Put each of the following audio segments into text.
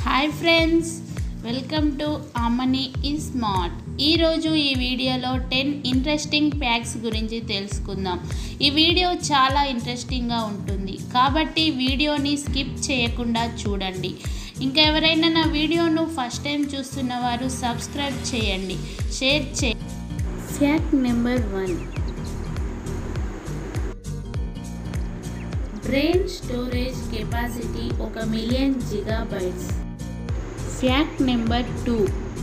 hi friends welcome to Amani ఈ smart ఈరోజు ఈ వీడియోలో టెన్ ఇంట్రెస్టింగ్ ఫ్యాక్ట్స్ గురించి తెలుసుకుందాం ఈ వీడియో చాలా ఇంట్రెస్టింగ్గా ఉంటుంది కాబట్టి వీడియోని స్కిప్ చేయకుండా చూడండి ఇంకా ఎవరైనా నా వీడియోను ఫస్ట్ టైం చూస్తున్న వారు సబ్స్క్రైబ్ చేయండి షేర్ చే fact number one brain storage capacity ఒక million gigabytes fact number two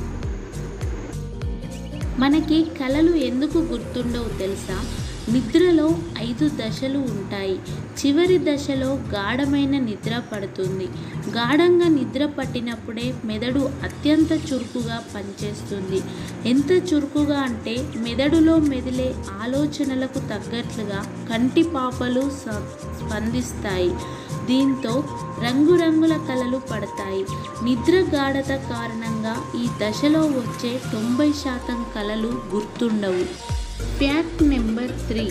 మనకి కళలు ఎందుకు గుర్తుండవు తెలుసా నిద్రలో ఐదు దశలు ఉంటాయి చివరి దశలో గాఢమైన నిద్ర పడుతుంది గాఢంగా నిద్ర పట్టినప్పుడే మెదడు అత్యంత చురుకుగా పనిచేస్తుంది ఎంత చురుకుగా అంటే మెదడులో మెదిలే ఆలోచనలకు తగ్గట్లుగా కంటి పాపలు స- స్పందిస్తాయి దీంతో రంగురంగుల కలలు పడతాయి నిద్ర గాఢత కారణంగా ఈ దశలో వచ్చే తొంభై శాతం కలలు గుర్తుండవు ఫ్యాక్ట్ నెంబర్ త్రీ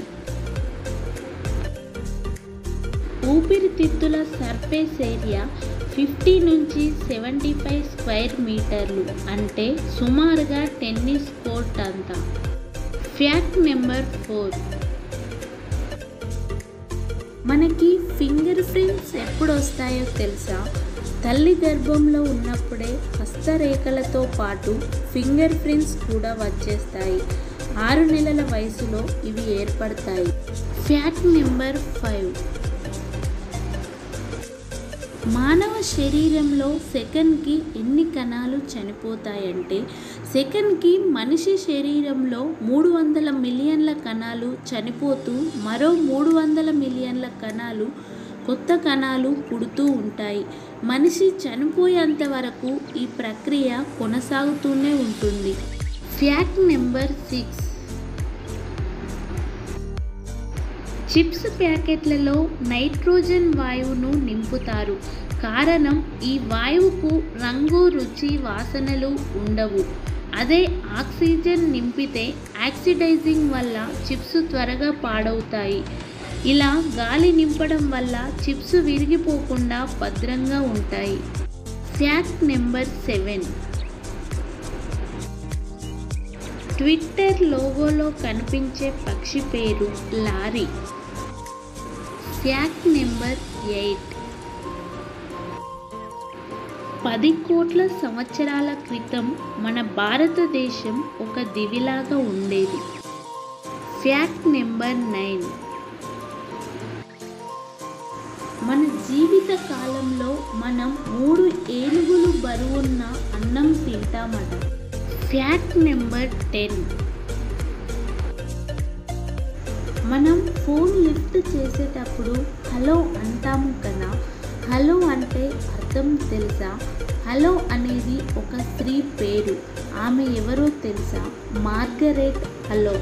ఊపిరితిత్తుల సర్ఫేస్ ఏరియా ఫిఫ్టీ నుంచి సెవెంటీ ఫైవ్ స్క్వేర్ మీటర్లు అంటే సుమారుగా టెన్నిస్ కోర్ట్ అంతా ఫ్యాక్ట్ నెంబర్ ఫోర్ మనకి ఫింగర్ ప్రింట్స్ ఎప్పుడు వస్తాయో తెలుసా తల్లి గర్భంలో ఉన్నప్పుడే హస్తరేఖలతో పాటు ఫింగర్ ప్రింట్స్ కూడా వచ్చేస్తాయి ఆరు నెలల వయసులో ఇవి ఏర్పడతాయి ఫ్యాక్ట్ నెంబర్ ఫైవ్ మానవ శరీరంలో సెకండ్కి ఎన్ని కణాలు చనిపోతాయంటే సెకండ్కి మనిషి శరీరంలో మూడు వందల మిలియన్ల కణాలు చనిపోతూ మరో మూడు వందల మిలియన్ల కణాలు కొత్త కణాలు పుడుతూ ఉంటాయి మనిషి చనిపోయేంత వరకు ఈ ప్రక్రియ కొనసాగుతూనే ఉంటుంది ఫ్యాక్ట్ నెంబర్ సిక్స్ చిప్స్ ప్యాకెట్లలో నైట్రోజన్ వాయువును నింపుతారు కారణం ఈ వాయువుకు రంగు రుచి వాసనలు ఉండవు అదే ఆక్సిజన్ నింపితే ఆక్సిడైజింగ్ వల్ల చిప్స్ త్వరగా పాడవుతాయి ఇలా గాలి నింపడం వల్ల చిప్స్ విరిగిపోకుండా భద్రంగా ఉంటాయి ఫ్యాక్ట్ నెంబర్ సెవెన్ ట్విట్టర్ లోగోలో కనిపించే పక్షి పేరు లారీ ఫ్యాక్ట్ నెంబర్ ఎయిట్ పది కోట్ల సంవత్సరాల క్రితం మన భారతదేశం ఒక దివిలాగా ఉండేది ఫ్యాక్ట్ నెంబర్ నైన్ మన జీవిత కాలంలో మనం మూడు ఏనుగులు బరువున్న అన్నం తింటామట ఫ్యాక్ట్ నెంబర్ టెన్ మనం ఫోన్ లిఫ్ట్ చేసేటప్పుడు హలో అంటాము కదా హలో అంటే అర్థం తెలుసా హలో అనేది ఒక స్త్రీ పేరు ఆమె ఎవరో తెలుసా మార్గరెట్ హలో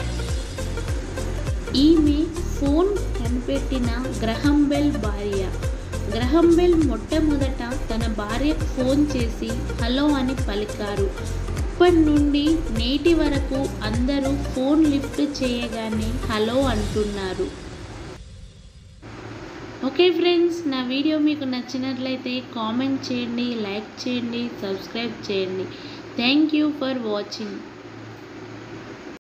ఈమె ఫోన్ కనిపెట్టిన గ్రహం బెల్ భార్య గ్రహం బెల్ మొట్టమొదట తన భార్యకు ఫోన్ చేసి హలో అని పలికారు అప్పటి నుండి నేటి వరకు అందరూ ఫోన్ లిఫ్ట్ చేయగానే హలో అంటున్నారు ఓకే ఫ్రెండ్స్ నా వీడియో మీకు నచ్చినట్లయితే కామెంట్ చేయండి లైక్ చేయండి సబ్స్క్రైబ్ చేయండి థ్యాంక్ యూ ఫర్ వాచింగ్